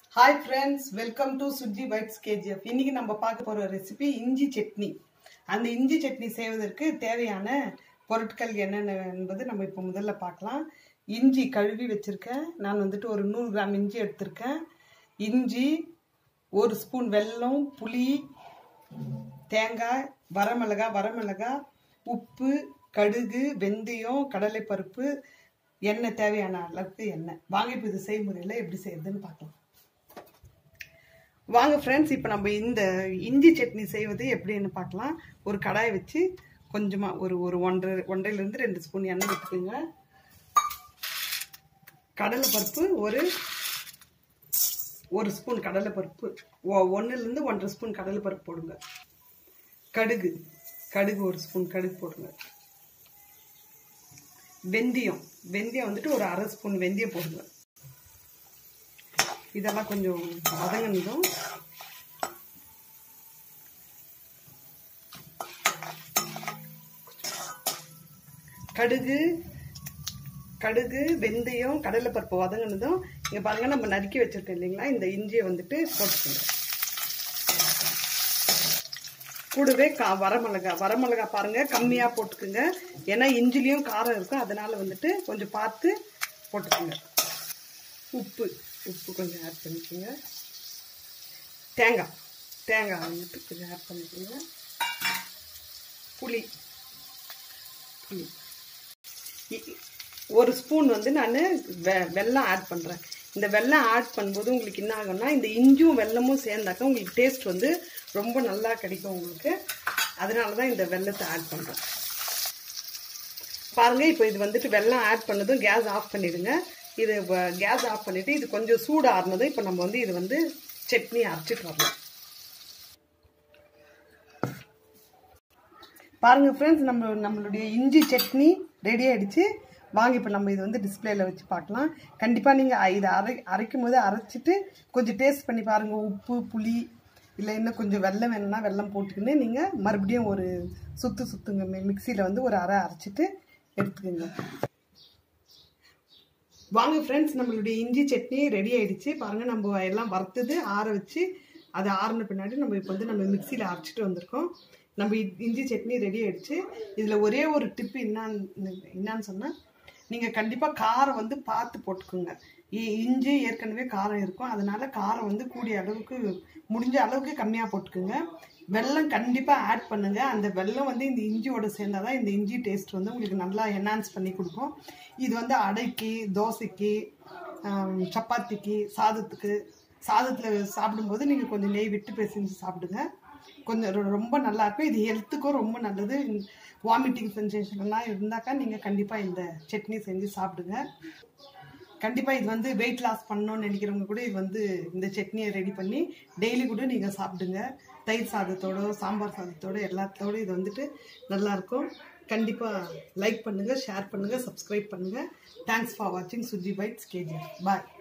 hi friends welcome to Suji வைட்ஸ் KGF இன்னைக்கு நம்ம பார்க்க போகிற ரெசிபி இஞ்சி சட்னி அந்த இஞ்சி சட்னி செய்வதற்கு தேவையான பொருட்கள் என்னென்ன என்பது நம்ம இப்போ முதல்ல பார்க்கலாம் இஞ்சி கழுவி வச்சுருக்கேன் நான் வந்துட்டு ஒரு நூறு கிராம் இஞ்சி எடுத்திருக்கேன் இஞ்சி ஒரு ஸ்பூன் வெல்லம் புளி தேங்காய் வரமிளகா வரமிளகா உப்பு கடுகு வெந்தயம் கடலைப்பருப்பு எண்ணெய் தேவையான அளவுக்கு எண்ணெய் வாங்க இப்போ இது செய்முறையில் எப்படி செய்யறதுன்னு பார்க்கலாம் வாங்க ஃப்ரெண்ட்ஸ் இப்போ நம்ம இந்த இஞ்சி சட்னி செய்வது எப்படின்னு பார்க்கலாம் ஒரு கடாய் வச்சு கொஞ்சமாக ஒரு ஒரு ஒன்றரை ஒன்றையிலேருந்து ரெண்டு ஸ்பூன் எண்ணெய் விட்டுக்குங்க கடலைப்பருப்பு ஒரு ஒரு ஸ்பூன் கடலைப்பருப்பு ஒன்றுலேருந்து ஒன்றரை ஸ்பூன் கடலைப்பருப்பு போடுங்க கடுகு கடுகு ஒரு ஸ்பூன் கடுகு போடுங்க வெந்தயம் வெந்தயம் வந்துட்டு ஒரு அரை ஸ்பூன் வெந்தயம் போடுங்க இதெல்லாம் கொஞ்சம் வதங்கினதும் கடுகு கடுகு வெந்தயம் கடலைப்பருப்பு வதங்கினதும் இங்கே பாருங்க நம்ம நறுக்கி வச்சிருக்கோம் இல்லைங்களா இந்த இஞ்சியை வந்துட்டு போட்டுக்கோங்க கூடவே கா வரமிளகா வரமிளகா பாருங்க கம்மியாக போட்டுக்குங்க ஏன்னா இஞ்சிலையும் காரம் இருக்கும் அதனால வந்துட்டு கொஞ்சம் பார்த்து போட்டுக்கோங்க உப்பு உப்பு கொஞ்சம் ஆட் பண்ணிக்கோங்க தேங்காய் தேங்காய் வந்துட்டு கொஞ்சம் ஆட் பண்ணிக்கோங்க புளி புளி ஒரு ஸ்பூன் வந்து நான் வெ வெல்லம் ஆட் பண்ணுறேன் இந்த வெல்லம் ஆட் பண்ணும்போது உங்களுக்கு என்ன ஆகும்னா இந்த இஞ்சும் வெல்லமும் சேர்ந்தாக்க உங்களுக்கு டேஸ்ட் வந்து ரொம்ப நல்லா கிடைக்கும் உங்களுக்கு அதனால தான் இந்த வெல்லத்தை ஆட் பண்ணுறேன் பாருங்கள் இப்போ இது வந்துட்டு வெல்லம் ஆட் பண்ணதும் கேஸ் ஆஃப் பண்ணிவிடுங்க இது கேஸ் ஆஃப் பண்ணிவிட்டு இது கொஞ்சம் சூடு ஆறுனதும் இப்போ நம்ம வந்து இது வந்து சட்னி அரைச்சிட்டு வரலாம் பாருங்கள் ஃப்ரெண்ட்ஸ் நம்ம நம்மளுடைய இஞ்சி சட்னி ரெடி ஆகிடுச்சு வாங்க இப்போ நம்ம இது வந்து டிஸ்பிளேல வச்சு பார்க்கலாம் கண்டிப்பாக நீங்கள் இதை அரை அரைக்கும் போது அரைச்சிட்டு கொஞ்சம் டேஸ்ட் பண்ணி பாருங்கள் உப்பு புளி இல்லை இன்னும் கொஞ்சம் வெள்ளம் வேணும்னா வெள்ளம் போட்டுக்கின்னு நீங்கள் மறுபடியும் ஒரு சுற்று சுற்றுங்க மிக்சியில் வந்து ஒரு அரை அரைச்சிட்டு எடுத்துக்கோங்க வாங்க ஃப்ரெண்ட்ஸ் நம்மளுடைய இஞ்சி சட்னி ரெடி ஆயிடுச்சு பாருங்கள் நம்ம எல்லாம் வறுத்தது ஆற வச்சு அது ஆறின பின்னாடி நம்ம இப்போ வந்து நம்ம மிக்சியில் அரைச்சிட்டு வந்திருக்கோம் நம்ம இஞ்சி சட்னி ரெடி ஆயிடுச்சு இதில் ஒரே ஒரு டிப்பு என்னான்னு என்னான்னு சொன்னால் நீங்கள் கண்டிப்பாக காரம் வந்து பார்த்து போட்டுக்கோங்க இஞ்சி ஏற்கனவே காரம் இருக்கும் அதனால காரம் வந்து கூடிய அளவுக்கு முடிஞ்ச அளவுக்கு கம்மியாக போட்டுக்கோங்க வெல்லம் கண்டிப்பாக ஆட் பண்ணுங்கள் அந்த வெல்லம் வந்து இந்த இஞ்சியோட சேர்ந்தால் தான் இந்த இஞ்சி டேஸ்ட் வந்து உங்களுக்கு நல்லா என்ஹான்ஸ் பண்ணி கொடுக்கும் இது வந்து அடைக்கு தோசைக்கு சப்பாத்திக்கு சாதத்துக்கு சாதத்தில் சாப்பிடும்போது நீங்கள் கொஞ்சம் நெய் விட்டு பேசிஞ்சு சாப்பிடுங்க கொஞ்சம் ரொம்ப நல்லாயிருக்கும் இது ஹெல்த்துக்கும் ரொம்ப நல்லது வாமிட்டிங் சென்சேஷன்லாம் இருந்தாக்கா நீங்கள் கண்டிப்பாக இந்த சட்னி செஞ்சு சாப்பிடுங்க கண்டிப்பாக இது வந்து வெயிட் லாஸ் பண்ணணும்னு நினைக்கிறவங்க கூட இது வந்து இந்த சட்னியை ரெடி பண்ணி டெய்லி கூட நீங்கள் சாப்பிடுங்க தயிர் சாதத்தோட சாம்பார் சாதத்தோட எல்லாத்தோட இது வந்துட்டு நல்லாயிருக்கும் கண்டிப்பாக லைக் பண்ணுங்கள் ஷேர் பண்ணுங்கள் சப்ஸ்கிரைப் பண்ணுங்கள் தேங்க்ஸ் ஃபார் வாட்சிங் சுஜி பைட்ஸ் கேஜி பாய்